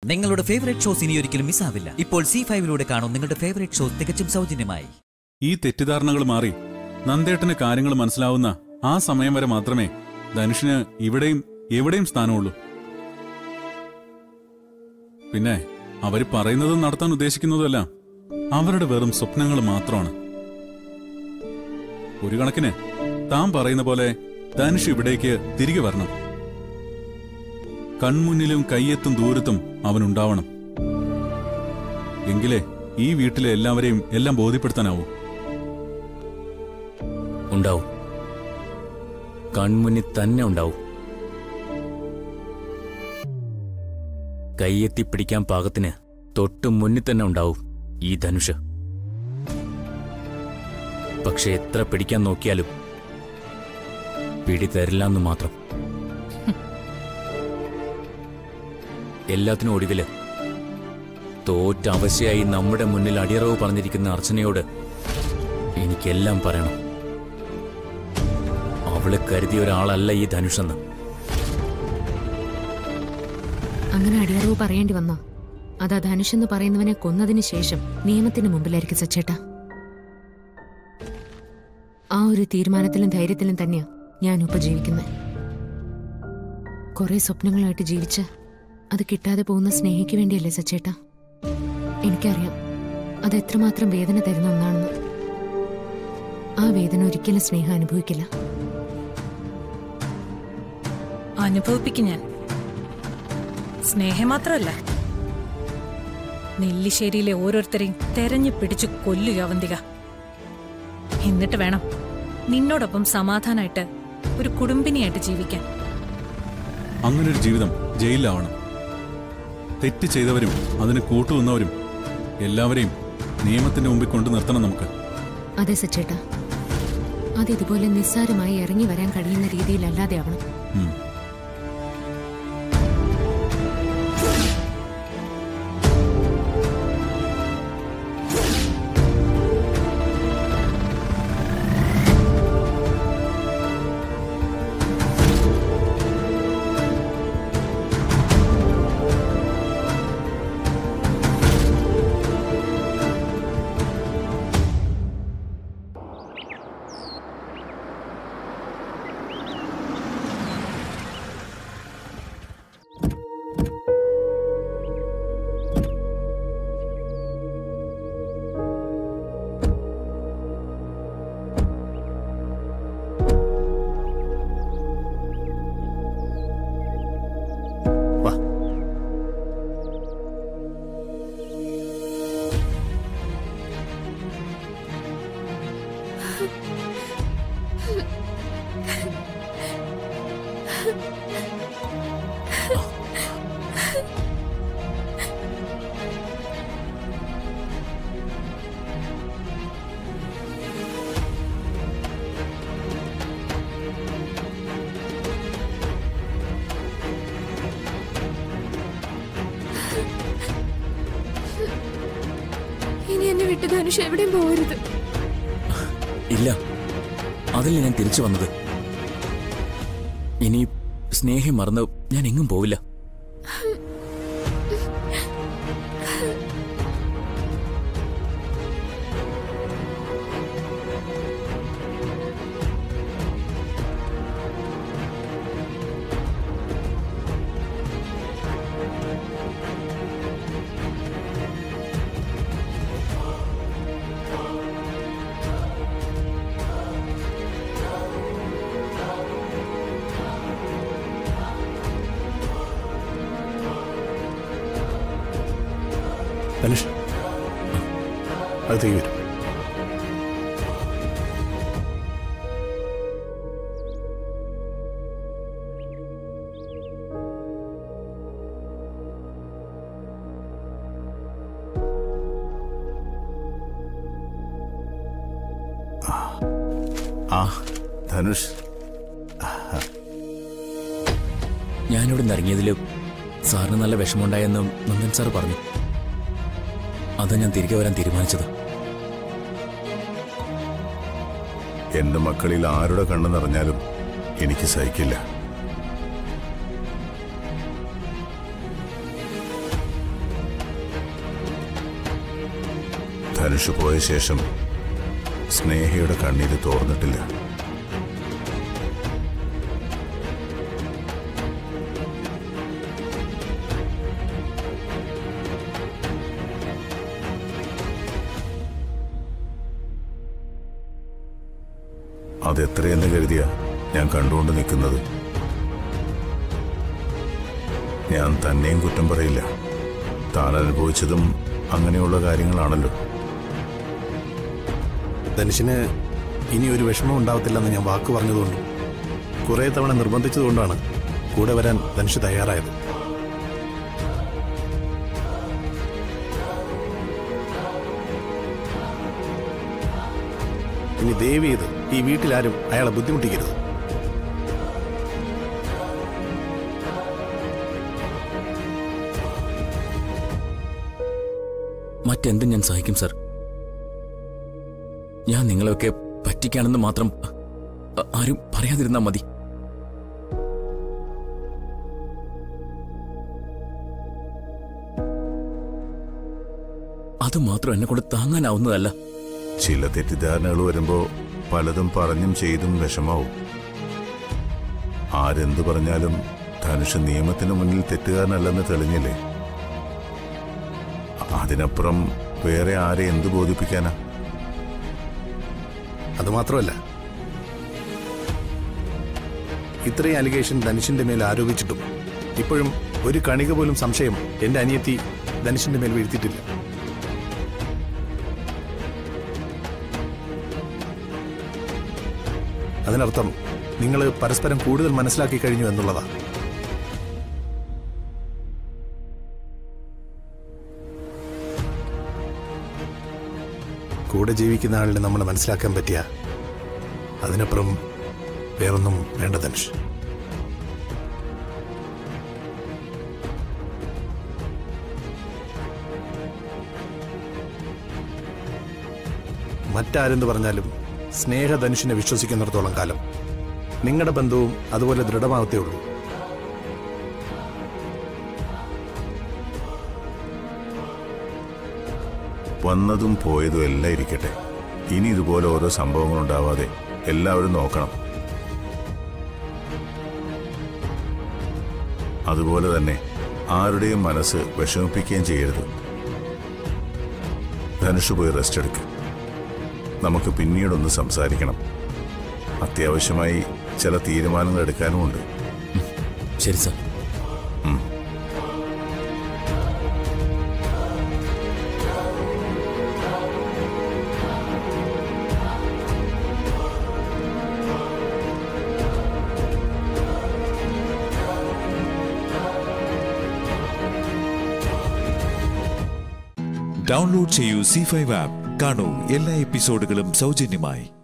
നിങ്ങളുടെ favourite shows ഇനി ഒരിക്കലും മിസ്സാവില്ല ഇപ്പോൾ സി ഫൈവിലൂടെ കാണും നിങ്ങളുടെ ഫേവറേറ്റ് ഷോസ് തികച്ചും സൗജന്യമായി ഈ തെറ്റിദ്ധാരണകൾ മാറി നന്ദേട്ടന് കാര്യങ്ങൾ മനസ്സിലാവുന്ന ആ സമയം വരെ മാത്രമേ ധനുഷിന് ഇവിടെയും എവിടെയും സ്ഥാനമുള്ളൂ പിന്നെ അവര് പറയുന്നതും നടത്താൻ ഉദ്ദേശിക്കുന്നതുമെല്ലാം അവരുടെ വെറും സ്വപ്നങ്ങൾ മാത്രമാണ് ഒരു കണക്കിന് താൻ പറയുന്ന പോലെ ധനുഷ് ഇവിടേക്ക് തിരികെ വരണം കൺമുന്നിലും കയ്യെത്തും ദൂരത്തും അവനുണ്ടാവണം എങ്കിലേ ഈ വീട്ടിലെ എല്ലാവരെയും എല്ലാം ബോധ്യപ്പെടുത്താനാവൂ ഉണ്ടാവും കൺമുന്നിൽ തന്നെ ഉണ്ടാവും കൈയെത്തി പിടിക്കാൻ പാകത്തിന് തൊട്ടു മുന്നിൽ തന്നെ ഉണ്ടാവും ഈ ധനുഷ് പക്ഷെ എത്ര പിടിക്കാൻ നോക്കിയാലും പിടി തരില്ലെന്ന് മാത്രം എല്ലാത്തിനും ഒടുവില് തോറ്റ അവശയായി നമ്മുടെ മുന്നിൽ അടിയറവ് പറഞ്ഞിരിക്കുന്ന അർച്ചനയോട് എനിക്കെല്ലാം പറയണം അവള് കരുതിയ ഒരാളല്ല ഈ ധനുഷെന്ന് അങ്ങനെ അടിയറവ് പറയേണ്ടി വന്നോ അതാ ധനുഷ് എന്ന് പറയുന്നവനെ കൊന്നതിന് ശേഷം നിയമത്തിന് മുമ്പിലായിരിക്കും സച്ചേട്ട ആ ഒരു തീരുമാനത്തിലും ധൈര്യത്തിലും തന്നെയാ ഞാൻ ഉപജീവിക്കുന്നത് കുറെ സ്വപ്നങ്ങളായിട്ട് ജീവിച്ച് അത് കിട്ടാതെ പോകുന്ന സ്നേഹിക്ക് വേണ്ടിയല്ലേ സച്ചേട്ട എനിക്കറിയാം അത് എത്രമാത്രം വേദന തരുന്ന ഒന്നാണെന്ന് ആ വേദന ഒരിക്കലും സ്നേഹം അനുഭവിക്കില്ല അനുഭവിപ്പിക്കും ഞാൻ സ്നേഹം മാത്രമല്ല നെല്ലിശ്ശേരിയിലെ ഓരോരുത്തരെയും തെരഞ്ഞു പിടിച്ചു കൊല്ലുക അവന്തിക എന്നിട്ട് വേണം നിന്നോടൊപ്പം സമാധാനമായിട്ട് ഒരു കുടുംബിനിയായിട്ട് ജീവിക്കാൻ അങ്ങനൊരു ജീവിതം ജയിലിലാവണം തെറ്റ് ചെയ്തവരും അതിന് കൂട്ടുനിന്നവരും എല്ലാവരെയും നിയമത്തിന്റെ മുമ്പിൽ കൊണ്ടു നിർത്തണം നമുക്ക് അതെ സച്ചേട്ട അത് ഇതുപോലെ നിസ്സാരമായി ഇറങ്ങി വരാൻ കഴിയുന്ന രീതിയിലല്ലാതെ ആവണം ഉം. വാ ഇനി എന്നെ വിട്ട് ധനുഷ് എവിടെയും പോകരുത് ഇല്ല അതിൽ ഞാൻ തിരിച്ചു വന്നത് ഇനി സ്നേഹം മറന്ന് ഞാൻ എങ്ങും പോവില്ല ധനുഷ് അകത്തേക്ക് വരും ആ ധനുഷ് ഞാനിവിടെ നിന്ന് ഇറങ്ങിയതിൽ സാറിന് നല്ല വിഷമമുണ്ടായെന്നും നന്ദൻ സാർ പറഞ്ഞു അതാ ഞാൻ തിരികെ വരാൻ തീരുമാനിച്ചത് എന്റെ മക്കളിൽ ആരുടെ കണ്ണു നിറഞ്ഞാലും എനിക്ക് സഹിക്കില്ല ധനുഷ് പോയ ശേഷം സ്നേഹയുടെ കണ്ണീര് തോർന്നിട്ടില്ല അതെത്രയെന്ന് കരുതിയ ഞാൻ കണ്ടുകൊണ്ട് നിൽക്കുന്നത് ഞാൻ തന്നെയും കുറ്റം പറയില്ല താൻ അനുഭവിച്ചതും അങ്ങനെയുള്ള കാര്യങ്ങളാണല്ലോ ധനുഷിന് ഇനി ഒരു വിഷമം ഉണ്ടാവത്തില്ലെന്ന് ഞാൻ വാക്ക് പറഞ്ഞതുകൊണ്ടും കുറേ തവണ നിർബന്ധിച്ചതുകൊണ്ടാണ് കൂടെ വരാൻ ധനുഷ് തയ്യാറായത് ഇനി ദേവി ഇത് ഈ വീട്ടിലാരും അയാളെ ബുദ്ധിമുട്ടിക്കരുത് മറ്റെന്തും ഞാൻ സഹിക്കും സർ ഞാൻ നിങ്ങളെയൊക്കെ പറ്റിക്കാണെന്ന് മാത്രം അ- ആരും പറയാതിരുന്നാ മതി അത് മാത്രം എന്നെ കൊണ്ട് താങ്ങാനാവുന്നതല്ല ചില തെറ്റിദ്ധാരണകൾ വരുമ്പോ പലതും പറഞ്ഞും ചെയ്തും വിഷമാവും ആരെന്തു പറഞ്ഞാലും ധനുഷ് നിയമത്തിന് മുന്നിൽ തെറ്റുകാരനല്ലെന്ന് തെളിഞ്ഞില്ലേ അതിനപ്പുറം വേറെ ആരെ എന്തു ബോധിപ്പിക്കാനാ അതുമാത്രമല്ല ഇത്രയും അലിഗേഷൻ ധനുഷിന്റെ മേൽ ആരോപിച്ചിട്ടും ഇപ്പോഴും ഒരു കണിക പോലും സംശയം എന്റെ അനിയത്തി ധനുഷിന്റെ മേൽ വീഴ്ത്തിയിട്ടില്ല അതിനർത്ഥം നിങ്ങൾ പരസ്പരം കൂടുതൽ മനസ്സിലാക്കി കഴിഞ്ഞു എന്നുള്ളതാ കൂടെ ജീവിക്കുന്ന ആളിനെ നമ്മൾ മനസ്സിലാക്കാൻ പറ്റിയ അതിനപ്പുറം വേറൊന്നും വേണ്ട ധനുഷ് മറ്റാരെന്ത് പറഞ്ഞാലും സ്നേഹ ധനുഷിനെ വിശ്വസിക്കുന്നിടത്തോളം കാലം നിങ്ങളുടെ ബന്ധവും അതുപോലെ ദൃഢമാവത്തേ ഉള്ളൂ വന്നതും പോയതും എല്ലാം ഇരിക്കട്ടെ ഇനി ഇതുപോലെ ഓരോ സംഭവങ്ങൾ ഉണ്ടാവാതെ എല്ലാവരും നോക്കണം അതുപോലെ തന്നെ ആരുടെയും മനസ്സ് വിഷമിപ്പിക്കുകയും ചെയ്യരുത് ധനുഷ് പോയി റെസ്റ്റ് എടുക്കുക നമുക്ക് പിന്നീടൊന്ന് സംസാരിക്കണം അത്യാവശ്യമായി ചില തീരുമാനങ്ങൾ എടുക്കാനുമുണ്ട് ശരി സർ ഡൗൺലോഡ് ചെയ്യൂ സി ഫൈവ് ആപ്പ് കാണൂ എല്ലാ എപ്പിസോഡുകളും സൗജന്യമായി